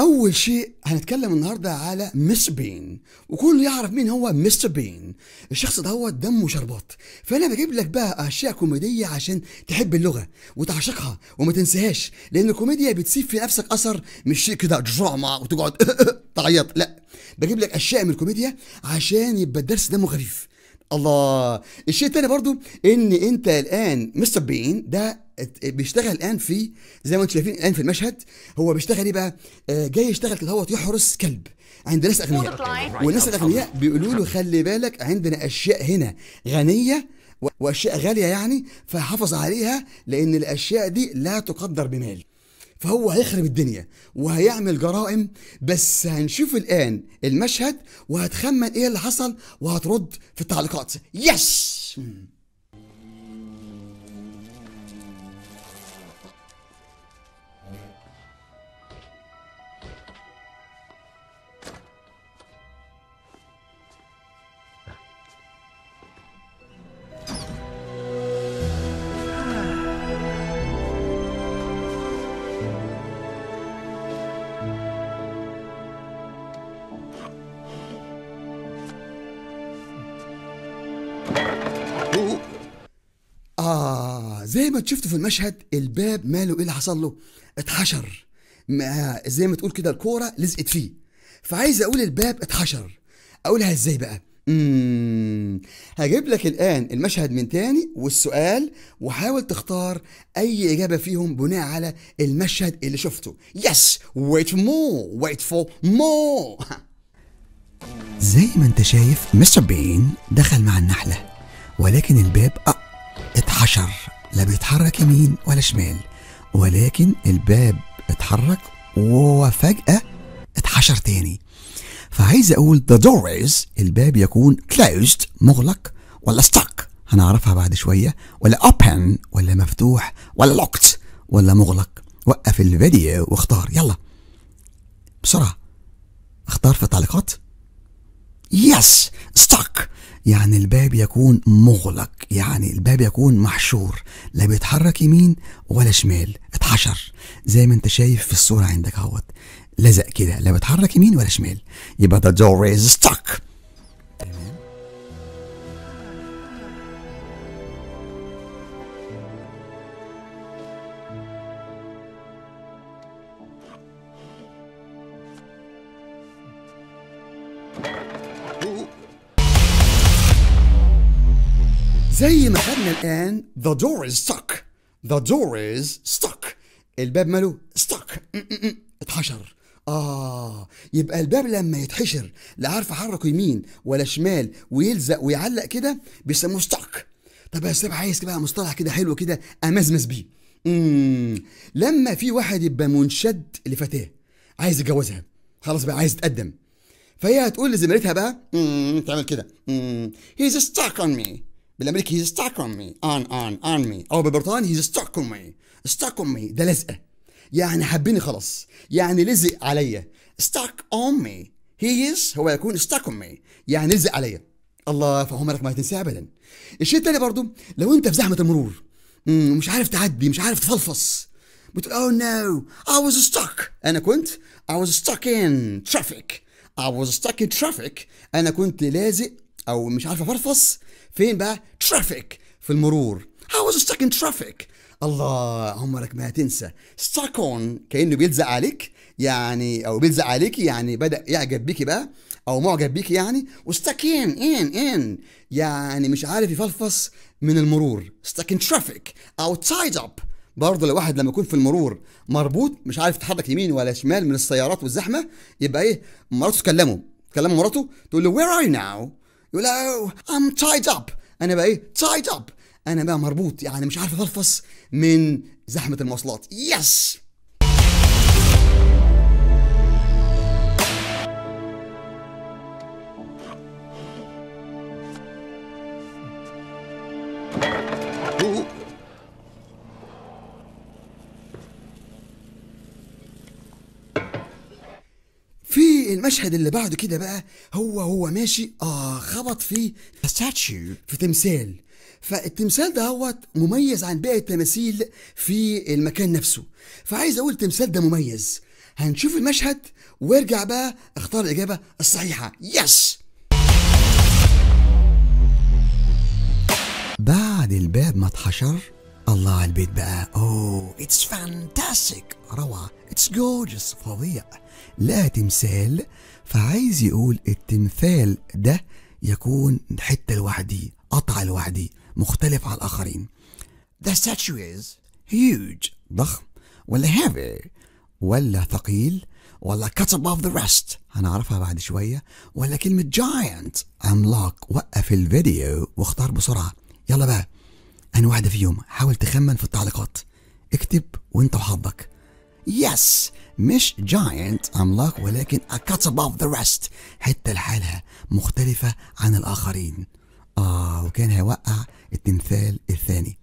أول شيء هنتكلم النهاردة على مستر بين وكله يعرف مين هو مستر بين الشخص ده هو دمه شربات فأنا بجيب لك بقى أشياء كوميدية عشان تحب اللغة وتعشقها وما تنساهاش لأن الكوميديا بتسيب في نفسك أثر مش شيء كده دراما وتقعد تعيط لا بجيب لك أشياء من الكوميديا عشان يبقى الدرس دمه خفيف الله الشيء التاني برضو ان انت الان مستر بين ده ات- بيشتغل الان في زي ما انتم شايفين الان في المشهد هو بيشتغل ايه بقى آه، جاي يشتغل كده هو يحرس كلب عند ناس اغنياء والناس الاغنياء بيقولوا له خلي بالك عندنا اشياء هنا غنيه و- واشياء غاليه يعني فحافظ عليها لان الاشياء دي لا تقدر بمال فهو هيخرب الدنيا وهيعمل جرائم بس هنشوف الآن المشهد وهتخمن إيه اللي حصل وهترد في التعليقات يس آه زي ما شفتوا في المشهد الباب ماله إيه اللي حصل له اتحشر ما زي ما تقول كده الكورة لزقت فيه فعايز أقول الباب اتحشر أقولها إزاي بقى مم. هجيب لك الآن المشهد من تاني والسؤال وحاول تختار أي إجابة فيهم بناء على المشهد اللي شفته يس wait more wait for more زي ما انت شايف مستر بين دخل مع النحلة ولكن الباب أه اتحشر لا بيتحرك يمين ولا شمال ولكن الباب اتحرك وفجأة اتحشر تاني فعايز اقول the door is الباب يكون closed مغلق ولا stuck هنعرفها بعد شوية ولا open ولا مفتوح ولا locked ولا مغلق وقف الفيديو واختار يلا بسرعة اختار في التعليقات يس ستك يعني الباب يكون مغلق يعني الباب يكون محشور لا بيتحرك يمين ولا شمال اتحشر زي ما انت شايف في الصورة عندك اهوت لزق كده لا بيتحرك يمين ولا شمال يبقى the door is stuck زي ما خدنا الآن the door is stuck the door is stuck الباب ماله stuck م- م- م. اتحشر آه يبقى الباب لما يتحشر لا عارف أحركه يمين ولا شمال ويلزق ويعلق كده بيسموه stuck طب يا سيب عايز بقى مصطلح كده حلو كده أمزمز بيه مم. لما في واحد يبقى منشد لفتاة عايز يتجوزها خلاص بقى عايز يتقدم فهي هتقول لزميلتها بقى مم، تعمل كده مم، he's stuck on me بالامريكي he's stuck on me on on on me او بالبريطاني he's stuck on me stuck on me ده لزقه يعني حبني خلاص يعني لزق عليا stuck on me he is هو يكون stuck on me يعني لزق عليا الله فهم لك ما هتنساه ابدا الشيء التاني برضو لو انت في زحمه المرور مم، مش عارف تعدي مش عارف تفلفص بتقول oh no I was stuck أنا كنت I was stuck in traffic I was stuck in traffic أنا كنت لازق أو مش عارف أفرفص فين بقى traffic في المرور I was stuck in traffic الله عمرك ما هتنسى stuck on كأنه بيلزق عليك يعني أو بيلزق عليكي يعني بدأ يعجب بيكي بقى أو معجب بيكي يعني وstuck in in in يعني مش عارف يفلفص من المرور stuck in traffic أو tied up برضه لو واحد لما يكون في المرور مربوط مش عارف يتحرك يمين ولا شمال من السيارات والزحمه يبقى ايه مراته تكلمه تكلم مراته تقول له where are you now يقول لها oh, I'm tied up انا بقى ايه tied up انا بقى مربوط يعني مش عارف اتلفظ من زحمه المواصلات يس في المشهد اللي بعده كده بقى هو هو ماشي اه خبط في ستاتشو في تمثال فالتمثال ده هو مميز عن باقي التماثيل في المكان نفسه فعايز اقول التمثال ده مميز هنشوف المشهد وارجع بقى اختار الإجابة الصحيحة يس بعد الباب ما اتحشر الله على البيت بقى اوه اتس فانتاستيك روعة اتس جورجس فظيع لقى تمثال فعايز يقول التمثال ده يكون حتة لوحدي قطعة لوحدي مختلف عن الآخرين The statue is huge ضخم ولا heavy ولا ثقيل ولا cut above the rest هنعرفها بعد شوية ولا كلمة giant عملاق وقف الفيديو واختار بسرعة يلا بقى أنا واحدة فيهم حاول تخمن في التعليقات اكتب وانت وحظك يس مش giant عملاق ولكن a cut above the rest حتة لحالها مختلفة عن الآخرين آه وكان هيوقع التمثال الثاني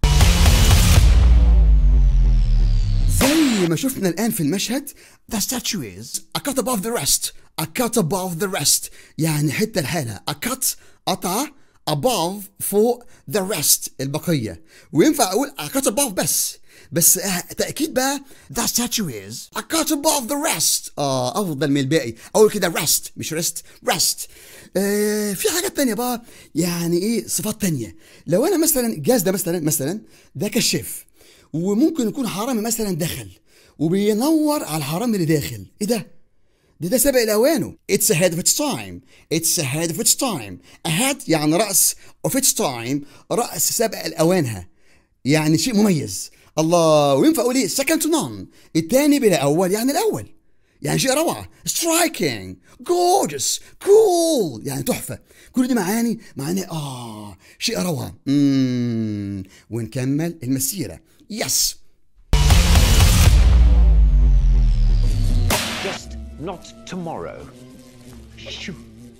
زي ما شفنا الآن في المشهد The statue is a cut above the rest a cut above the rest يعني حتة لحالها a cut قطعة above فوق the rest البقية وينفع أقول a cut above بس بس آه تأكيد بقى the statue is a cut above the rest آه أفضل من الباقي أقول كده rest مش rest rest آه في حاجات تانية بقى يعني إيه صفات تانية لو أنا مثلا الجهاز ده مثلا مثلا ده كشاف وممكن يكون حرامي مثلا دخل وبينور على الحرامي اللي داخل ايه ده ده ده سابق لاوانه it's ahead of its time it's ahead of its time ahead يعني رأس of its time رأس سابق لأوانها يعني شيء مميز الله وينفع اقول ايه second to none التاني بلا اول يعني الاول يعني شيء روعة striking gorgeous cool يعني تحفة كل دي معاني معاني اه شيء روعة مم. ونكمل المسيرة يس Just not tomorrow. Shoo.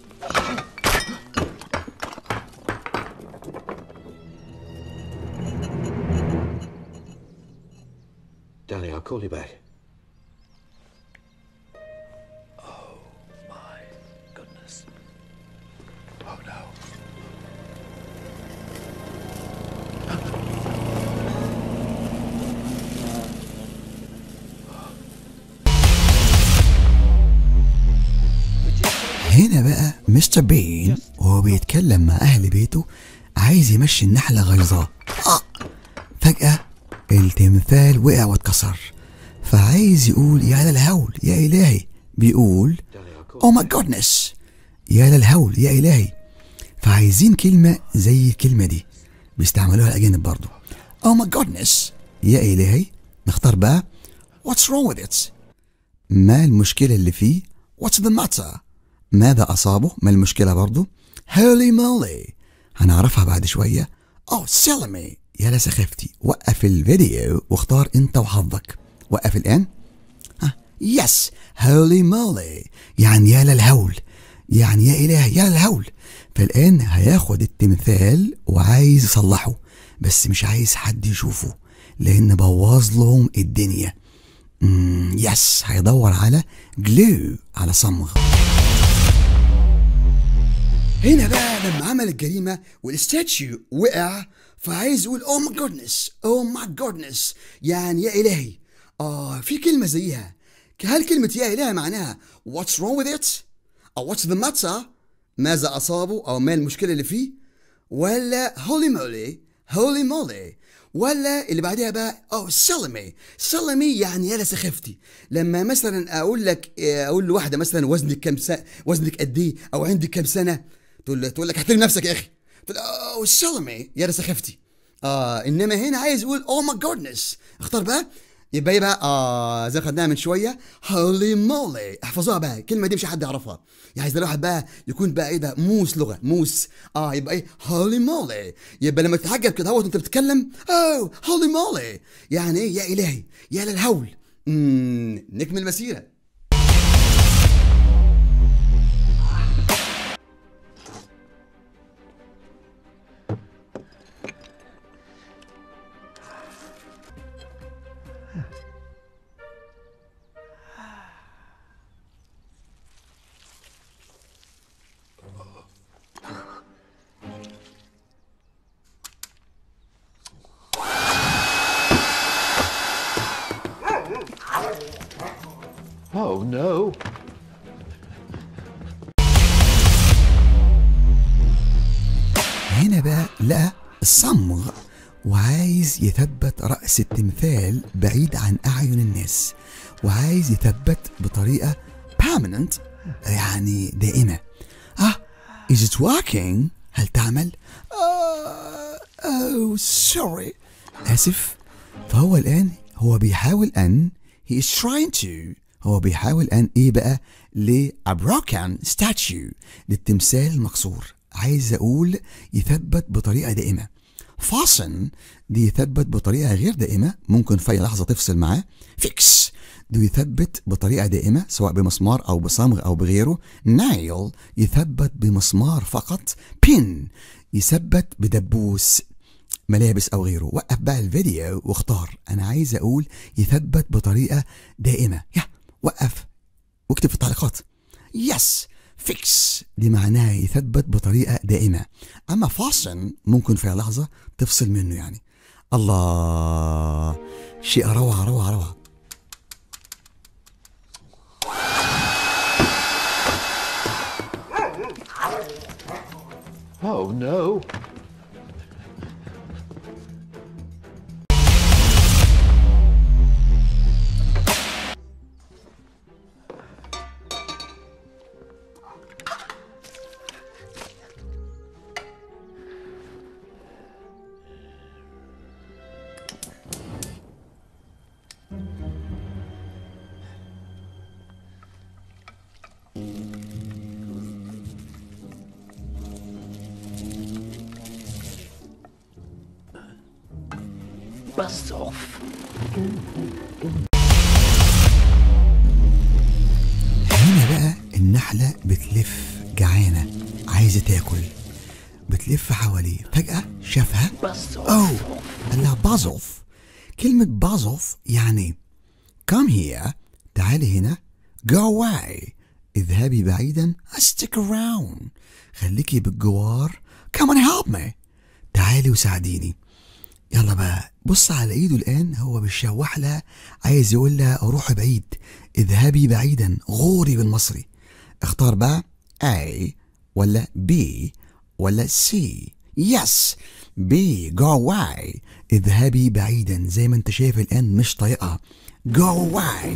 Darling, I'll call you back. My goodness. Oh no. هنا بقى مستر بين وهو بيتكلم مع أهل بيته عايز يمشي النحلة غيظاه آه فجأة التمثال وقع واتكسر فعايز يقول يا للهول يا إلهي بيقول أو ماي جودنس يا للهول يا إلهي فعايزين كلمة زي الكلمة دي بيستعملوها الأجانب برضو أو ماي جودنس يا إلهي نختار بقى What's wrong with it ما المشكلة اللي فيه What's the matter ماذا أصابه ما المشكلة برضو هولي مولي هنعرفها بعد شوية أو سلمي يا لسخفتي وقف الفيديو واختار أنت وحظك وقف الآن ها يس هولي مولي يعني يا للهول يعني يا إلهي يا للهول فالآن هياخد التمثال وعايز يصلحه بس مش عايز حد يشوفه لأن بوظ لهم الدنيا مم، يس هيدور على جلو على صمغ هنا بقى لما عمل الجريمة والستاتيو وقع فعايز يقول اوه ماي جودنس اوه ماي جودنس يعني يا إلهي آه في كلمة زيها هل كلمة يا إلهي معناها what's wrong with it أو what's the matter ماذا أصابه أو ما المشكلة اللي فيه ولا holy moly holy moly ولا اللي بعدها بقى اه سلمي سلمي يعني يا سخفتي لما مثلا اقول لك اقول لواحده مثلا وزنك كام سنه وزنك قد ايه او عندك كام سنه تقول تقول لك احترم نفسك يا اخي تقول اه سلمي يا سخفتي اه انما هنا عايز يقول اوه ماي جودنس اختار بقى يبقى ايه بقى اه زي ما خدناها من شويه هولي مولي احفظوها بقى الكلمه دي مش حد يعرفها يعني عايز الواحد بقى يكون بقى ايه ده موس لغه موس اه يبقى ايه هولي مولي يبقى لما تتعجب كده هو انت بتتكلم اوه هولي مولي يعني ايه يا الهي يا للهول امم نكمل المسيره هنا بقى لقى الصمغ وعايز يثبت رأس التمثال بعيد عن أعين الناس وعايز يثبت بطريقة permanent يعني دائمة آه is it working هل تعمل؟ آه oh sorry آسف فهو الآن هو بيحاول أن he is trying to هو بيحاول أن إيه بقى ل a broken statue للتمثال المكسور عايز أقول يثبت بطريقة دائمة فاصن دي يثبت بطريقة غير دائمة ممكن في أي لحظة تفصل معاه فيكس دي يثبت بطريقة دائمة سواء بمسمار أو بصمغ أو بغيره نايل يثبت بمسمار فقط بين يثبت بدبوس ملابس او غيره وقف بقى الفيديو واختار انا عايز اقول يثبت بطريقه دائمه يا وقف واكتب في التعليقات يس فيكس دي معناها يثبت بطريقه دائمه اما فاصن ممكن في لحظه تفصل منه يعني الله شيء روعه روعه روعه Oh no. Buzz off. هنا بقى النحلة بتلف جعانة عايزة تاكل بتلف حواليه فجأة شافها Buzz off. أوه قال لها بازوف كلمة بازوف يعني come here تعالي هنا go away اذهبي بعيدا stick around خليكي بالجوار come and help me تعالي وساعديني يلا بقى بص على ايده الان هو بيشوح لها عايز يقول لها روحي بعيد اذهبي بعيدا غوري بالمصري اختار بقى A ولا B ولا C يس B go away اذهبي بعيدا زي ما انت شايف الان مش طايقها go away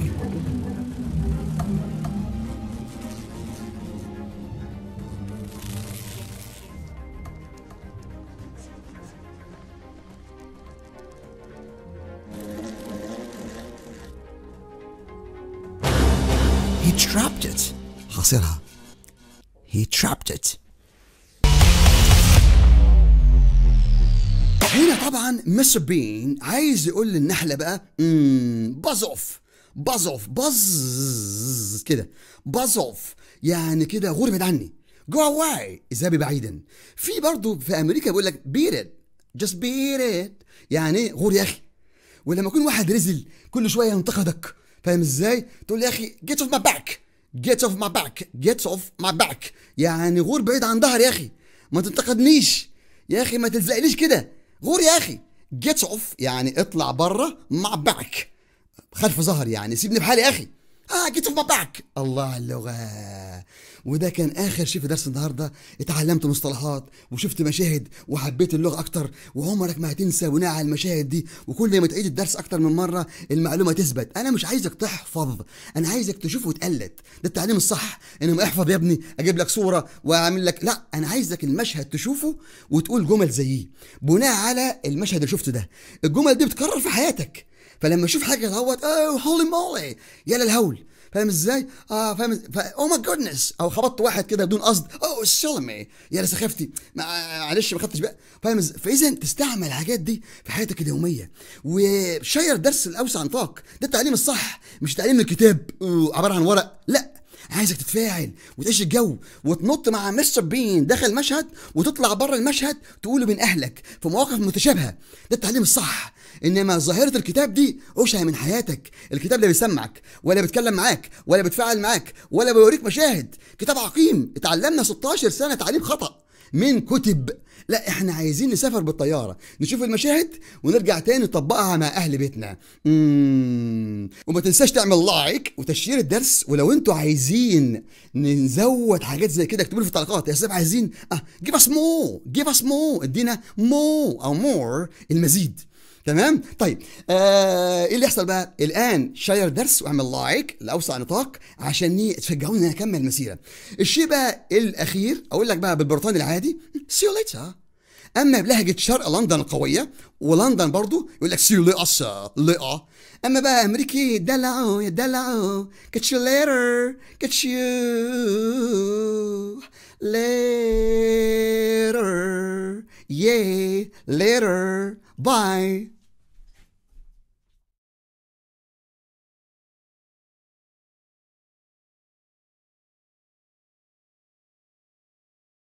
He trapped it حاصرها He trapped it هنا طبعا مستر بين عايز يقول للنحلة بقى باز اوف باز اوف باز كده باز اوف يعني كده غور بعيد عني جو اواي اذهبي بعيدا في برضه في امريكا بيقول لك بيت ات جاست بيت ات يعني غور يا اخي ولما يكون واحد رزل كل شويه ينتقدك فاهم ازاي؟ تقول له يا اخي جيت اوف ماي باك جيت اوف ماي باك جيت اوف ماي باك يعني غور بعيد عن ظهري يا اخي ما تنتقدنيش يا اخي ما تلزقليش كده غور يا اخي جيت اوف يعني اطلع بره مع باك خلف ظهري يعني سيبني بحالي يا اخي اه جيت اوف ماي باك الله على اللغه وده كان اخر شيء في درس النهارده اتعلمت مصطلحات وشفت مشاهد وحبيت اللغه اكتر وعمرك ما هتنسى بناء على المشاهد دي وكل ما تعيد الدرس اكتر من مره المعلومه تثبت انا مش عايزك تحفظ انا عايزك تشوف وتقلد ده التعليم الصح انما احفظ يا ابني اجيب لك صوره واعمل لك لا انا عايزك المشهد تشوفه وتقول جمل زيه بناء على المشهد اللي شفته ده الجمل دي بتكرر في حياتك فلما اشوف حاجه دوت اوه هولي مولي يا للهول فاهم ازاي؟ اه فاهم ف... او ماي جودنس او خبطت واحد كده بدون قصد اوه سلمي يا لسخافتي معلش ما خدتش بقى فاهم ازاي؟ فاذا تستعمل الحاجات دي في حياتك اليوميه وشير درس الاوسع نطاق ده التعليم الصح مش تعليم الكتاب آه، عباره عن ورق لا عايزك تتفاعل وتعيش الجو وتنط مع مستر بين داخل المشهد وتطلع بره المشهد تقوله بين اهلك في مواقف متشابهه ده التعليم الصح انما ظاهره الكتاب دي اوشها من حياتك الكتاب لا بيسمعك ولا بيتكلم معاك ولا بيتفاعل معاك ولا بيوريك مشاهد كتاب عقيم اتعلمنا 16 سنه تعليم خطا من كتب لا احنا عايزين نسافر بالطيارة نشوف المشاهد ونرجع تاني نطبقها مع اهل بيتنا مم. وما تنساش تعمل لايك وتشير الدرس ولو انتوا عايزين نزود حاجات زي كده اكتبوا لي في التعليقات يا شباب عايزين اه جيب اس مو جيب اس مو ادينا مو او مور المزيد تمام طيب آه ايه اللي يحصل بقى الان شير درس واعمل لايك لاوسع نطاق عشان تشجعوني ان اكمل المسيره الشيء بقى الاخير اقول لك بقى بالبريطاني العادي سي يو ليتر اما بلهجه شرق لندن القويه ولندن برضو يقول لك سي يو ليتر اما بقى امريكي دلعو يا دلعو catch you later catch you later yeah later bye